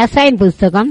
ஏசாயின் புஸ்தகம்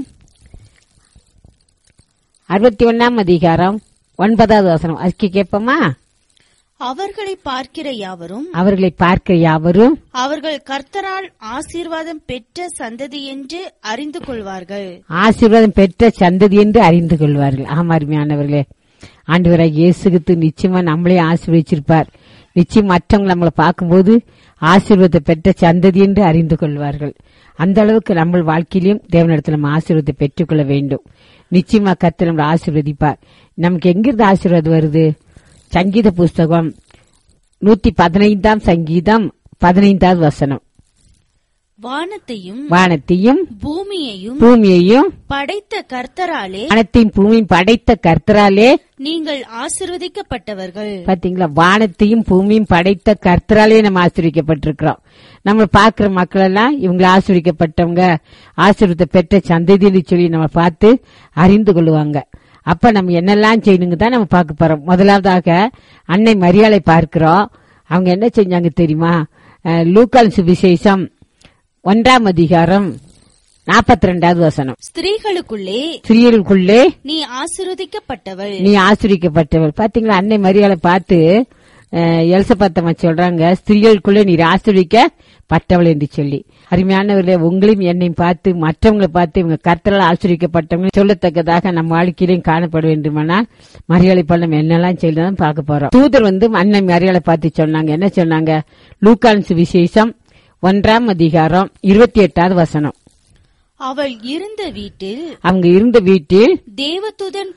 அறுபத்தி ஒன்னாம் அதிகாரம் ஒன்பதாவது வசனம் அதுக்கு கேட்போமா அவர்களை பார்க்கிற யாவரும் அவர்களை பார்க்க யாவரும் அவர்கள் கர்த்தரால் ஆசீர்வாதம் பெற்ற சந்ததி என்று அறிந்து கொள்வார்கள் ஆசீர்வாதம் பெற்ற சந்ததி என்று அறிந்து கொள்வார்கள் ஆமா அருமையானவர்களே ஆண்டவராக இயேசுகித்து நிச்சயமா நம்மளே ஆசீர்வதிச்சிருப்பார் நிச்சயம் மற்றவங்க நம்மளை பார்க்கும்போது ஆசீர்வாதத்தை பெற்ற சந்ததி என்று அறிந்து கொள்வார்கள் அந்த அளவுக்கு நம்ம வாழ்க்கையிலும் தேவனிடத்தில் நம்ம ஆசீர்வாதத்தை பெற்றுக்கொள்ள வேண்டும் நிச்சயமா கர்த்தர் நம்மளை ஆசீர்வதிப்பார் நமக்கு எங்கிருந்து ஆசீர்வாதம் வருது சங்கீத புஸ்தகம் நூத்தி பதினைந்தாம் சங்கீதம் பதினைந்தாவது வசனம் வானத்தையும் வானத்தையும் பூமியையும் பூமியையும் படைத்த கர்த்தராலே வானத்தையும் பூமியும் படைத்த கர்த்தராலே நீங்கள் ஆசீர்வதிக்கப்பட்டவர்கள் பாத்தீங்களா வானத்தையும் பூமியும் படைத்த கர்த்தராலே நம்ம ஆசிரியக்கப்பட்டிருக்கிறோம் நம்ம பாக்குற மக்கள் எல்லாம் இவங்களை ஆசிரியக்கப்பட்டவங்க ஆசீர்வாதத்தை பெற்ற சந்ததின்னு சொல்லி நம்ம பார்த்து அறிந்து கொள்ளுவாங்க அப்ப நம்ம என்னெல்லாம் செய்யணுங்க தான் நம்ம பார்க்க போறோம் முதலாவதாக அன்னை மரியாதை பார்க்கிறோம் அவங்க என்ன செஞ்சாங்க தெரியுமா அஹ், லூக்கான் சுவிசேஷம் ஒன்றாம் அதிகாரம் நாற்பத்தி ரெண்டாவது வசனம் ஸ்திரீகளுக்குள்ளே ஸ்திரீகளுக்குள்ளே நீ ஆசீர்வதிக்கப்பட்டவள் நீ ஆசிரியக்கப்பட்டவள் பாத்தீங்களா அன்னை மரியாதை பார்த்து எல்சபத்தம்மா சொல்றாங்க ஸ்திரீகளுக்குள்ளே நீர் ஆசிரியக்கப்பட்டவள் என்று சொல்லி அருமையானவர்களே உங்களையும் என்னையும் பார்த்து மற்றவங்களை பார்த்து இவங்க கர்த்தரால் ஆசிரியக்கப்பட்டவங்க சொல்லத்தக்கதாக நம்ம வாழ்க்கையிலையும் காணப்பட வேண்டுமானால் மரியாதை பள்ளம் என்னெல்லாம் செய்யலாம் பார்க்க போறோம் தூதர் வந்து அன்னை மரியாதை பார்த்து சொன்னாங்க என்ன சொன்னாங்க லூக்கான்ஸ் விசேஷம் ஒன்றாம் அதிகாரம் இருபத்தி எட்டாவது வசனம் அவள் இருந்த வீட்டில் அவங்க இருந்த வீட்டில் தேவதூதன்